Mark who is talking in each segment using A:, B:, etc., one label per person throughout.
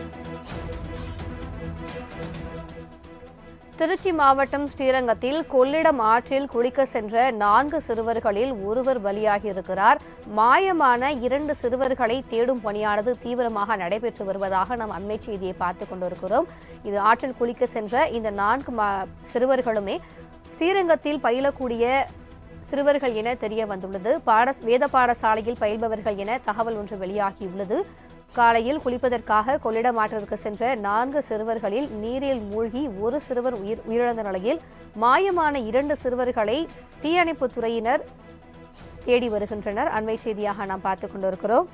A: திருச்சி மாவட்டம் ஸ்ரீரங்கத்தில் கொள்ளிடம் ஆற்றில் குளிக்க சென்ற நான்கு சிறுவர்களில் ஒருவர் பலியாகியிருக்கிறார் மாயமான இரண்டு சிறுவர்களை தேடும் பணியானது தீவிரமாக நடைபெற்று வருவதாக நாம் அண்மை செய்தியை பார்த்துக் கொண்டிருக்கிறோம் இது ஆற்றில் குளிக்க சென்ற இந்த நான்கு மா- சிறுவர்களுமே ஸ்ரீரங்கத்தில் பயிலக்கூடிய சிறுவர்கள் என தெரிய வந்துள்ளது பாட வேத பாடசாலையில் பயில்பவர்கள் என தகவல் ஒன்று வெளியாகியுள்ளது காலையில் குளிப்பதற்காக கொள்ளிடம் ஆற்றிற்கு சென்ற நான்கு சிறுவர்களில் நீரில் மூழ்கி ஒரு சிறுவர் உயிர் உயிரிழந்த நிலையில் மாயமான இரண்டு சிறுவர்களை தீயணைப்புத் துறையினர் தேடி வருகின்றனர் அண்மை செய்தியாக நாம் பார்த்துக் கொண்டிருக்கிறோம்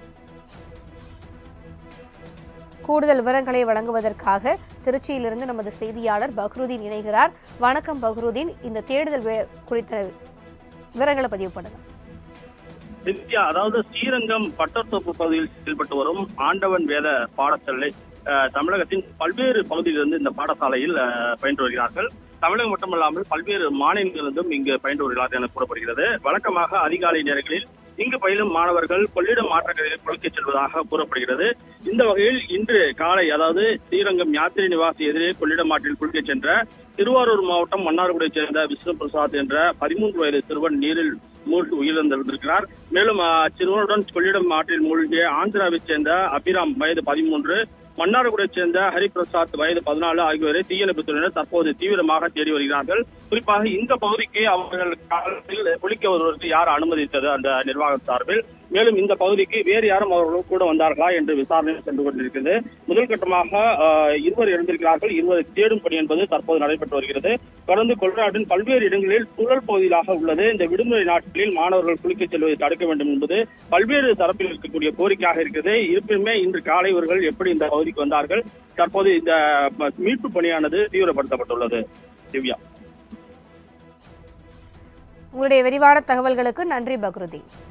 A: கூடுதல் விவரங்களை வழங்குவதற்காக திருச்சியிலிருந்து நமது செய்தியாளர் பக்ருதீன் இணைகிறார் வணக்கம் பக்ருதீன் இந்த தேடுதல் வே- குறித்த விவரங்களை பதிவு பண்ணுங்க
B: நித்யா அதாவது ஸ்ரீரங்கம் பட்டத்தோப்பு பகுதியில் செயல்பட்டு வரும் ஆண்டவன் வேத பாடசாலை அஹ், தமிழகத்தின் பல்வேறு பகுதியிலிருந்து இந்த பாடசாலையில் அஹ், பயின்று வருகிறார்கள் தமிழகம் மட்டுமல்லாமல் பல்வேறு மாநிலங்களிலிருந்தும் இங்கு பயின்று வருகிறார்கள் என கூறப்படுகிறது வழக்கமாக அதிகாலை நேரங்களில் இங்கு பயிலும் மாணவர்கள் கொள்ளிடம் ஆற்றங்கரையில் குளிக்கச் செல்வதாக கூறப்படுகிறது இந்த வகையில் இன்று காலை அதாவது ஸ்ரீரங்கம் யாத்திரை நிவாசி எதிரே கொள்ளிடம் ஆற்றில் குளிக்கச் சென்ற திருவாரூர் மாவட்டம் மன்னார்குடியைச் சேர்ந்த விஷ்ணு பிரசாத் என்ற பதிமூன்று வயது சிறுவன் நீரில் மூழ்கி உயிரிழந்திருக்கிறார் மேலும் அஹ், சிறுவனுடன் கொள்ளிடம் ஆற்றில் மூழ்கிய ஆந்திராவைச் சேர்ந்த அபிராம் வயது பதிமூன்று மன்னார்குடியைச் சேர்ந்த ஹரிபிரசாத் வயது பதினாலு ஆகியோரை தீயணைப்புத் துறையினர் தற்போது தீவிரமாக தேடி வருகிறார்கள் குறிப்பாக இந்த பகுதிக்கு அவர்கள் காலத்தில் குளிக்க வருவதற்கு யார் அனுமதித்தது அந்த நிர்வாகம் சார்பில் மேலும் இந்த பகுதிக்கு வேறு யாரும் அவர்கள் கூட வந்தார்களா என்று விசாரணை சென்று கொண்டிருக்கிறது முதல் கட்டமாக அஹ், இருவர் இறந்திருக்கிறார்கள் இருவர் தேடும் பணி என்பது தற்போது நடைபெற்று வருகிறது தொடர்ந்து கொள்நாட்டின் பல்வேறு இடங்களில் சுழல் பகுதியிலாக உள்ளது இந்த விடுமுறை நாட்களில் மாணவர்கள் குளிக்கச் செல்வதை தடுக்க வேண்டும் என்பது பல்வேறு தரப்பில் இருக்கக்கூடிய கோரிக்கையாக இருக்கிறது இருப்பினுமே இன்று காலை இவர்கள் எப்படி இந்த பகுதிக்கு வந்தார்கள் தற்போது இந்த ம- மீட்பு பணியானது தீவிரப்படுத்தப்பட்டுள்ளது திவ்யா
A: உங்களுடைய விரிவான தகவல்களுக்கு நன்றி பக்ருதீன்